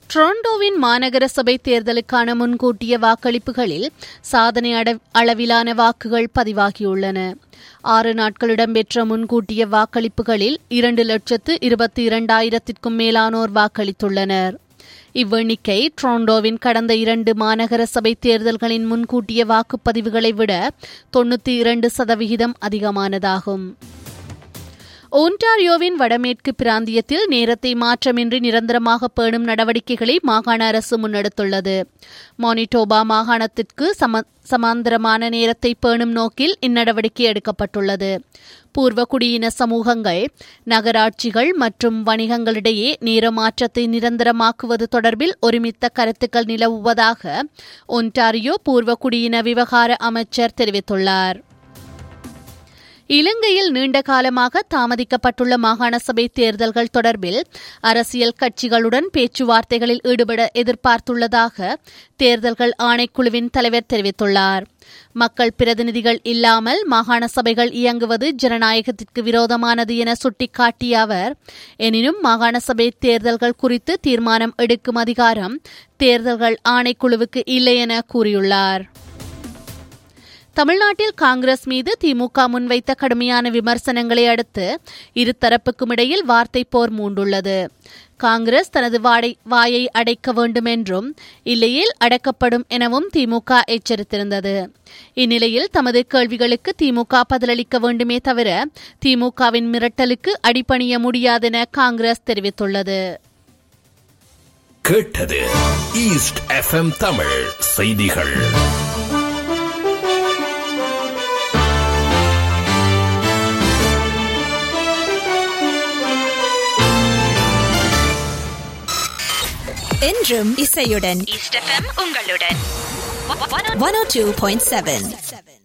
டொரண்டோவின் மாநகர சபை தேர்தலுக்கான முன்கூட்டிய வாக்களிப்புகளில் சாதனை அட- அளவிலான வாக்குகள் பதிவாகியுள்ளன ஆறு நாட்கள் இடம்பெற்ற முன்கூட்டிய வாக்களிப்புகளில் இரண்டு லட்சத்து இருபத்தி இரண்டாயிரத்திற்கும் மேலானோர் வாக்களித்துள்ளனர் இவ்வெண்ணிக்கை டொரண்டோவின் கடந்த இரண்டு மாநகர சபை தேர்தல்களின் முன்கூட்டிய வாக்குப்பதிவுகளை விட தொண்ணூற்றி இரண்டு சதவிகிதம் அதிகமானதாகும் ஒன்டாரியோவின் வடமேற்கு பிராந்தியத்தில் நேரத்தை மாற்றமின்றி நிரந்தரமாக பேணும் நடவடிக்கைகளை மாகாண அரசு முன்னெடுத்துள்ளது மானிட்டோபா மாகாணத்திற்கு சம சமாந்தரமான நேரத்தை பேணும் நோக்கில் இந்நடவடிக்கை எடுக்கப்பட்டுள்ளது பூர்வ குடியின சமூகங்கள் நகராட்சிகள் மற்றும் வணிகங்களிடையே நேர மாற்றத்தை நிரந்தரமாக்குவது தொடர்பில் ஒருமித்த கருத்துக்கள் நிலவுவதாக ஒன்டாரியோ பூர்வ குடியின விவகார அமைச்சர் தெரிவித்துள்ளார் இலங்கையில் நீண்ட காலமாக தாமதிக்கப்பட்டுள்ள மாகாண சபை தேர்தல்கள் தொடர்பில் அரசியல் கட்சிகளுடன் பேச்சுவார்த்தைகளில் ஈடுபட எதிர்பார்த்துள்ளதாக தேர்தல்கள் ஆணைக்குழுவின் தலைவர் தெரிவித்துள்ளார் மக்கள் பிரதிநிதிகள் இல்லாமல் மாகாண சபைகள் இயங்குவது ஜனநாயகத்திற்கு விரோதமானது என சுட்டிக்காட்டிய அவர் எனினும் மாகாண சபை தேர்தல்கள் குறித்து தீர்மானம் எடுக்கும் அதிகாரம் தேர்தல்கள் ஆணைக்குழுவுக்கு இல்லை என கூறியுள்ளார் தமிழ்நாட்டில் காங்கிரஸ் மீது திமுக முன்வைத்த கடுமையான விமர்சனங்களை அடுத்து இருதரப்புக்கும் இடையில் வார்த்தை போர் மூண்டுள்ளது காங்கிரஸ் தனது வாடை வாயை அடைக்க வேண்டும் என்றும் இல்லையில் அடக்கப்படும் எனவும் திமுக எச்சரித்திருந்தது இந்நிலையில் தமது கேள்விகளுக்கு திமுக பதிலளிக்க வேண்டுமே தவிர திமுகவின் மிரட்டலுக்கு அடிபணிய முடியாதென காங்கிரஸ் தெரிவித்துள்ளது கேட்டது ஈஸ்ட் எஃப்எம் தமிழ் செய்திகள் என்றும் இசையுடன் ஈஸ்ட் எஃப்எம் உங்களுடன் one O two point seven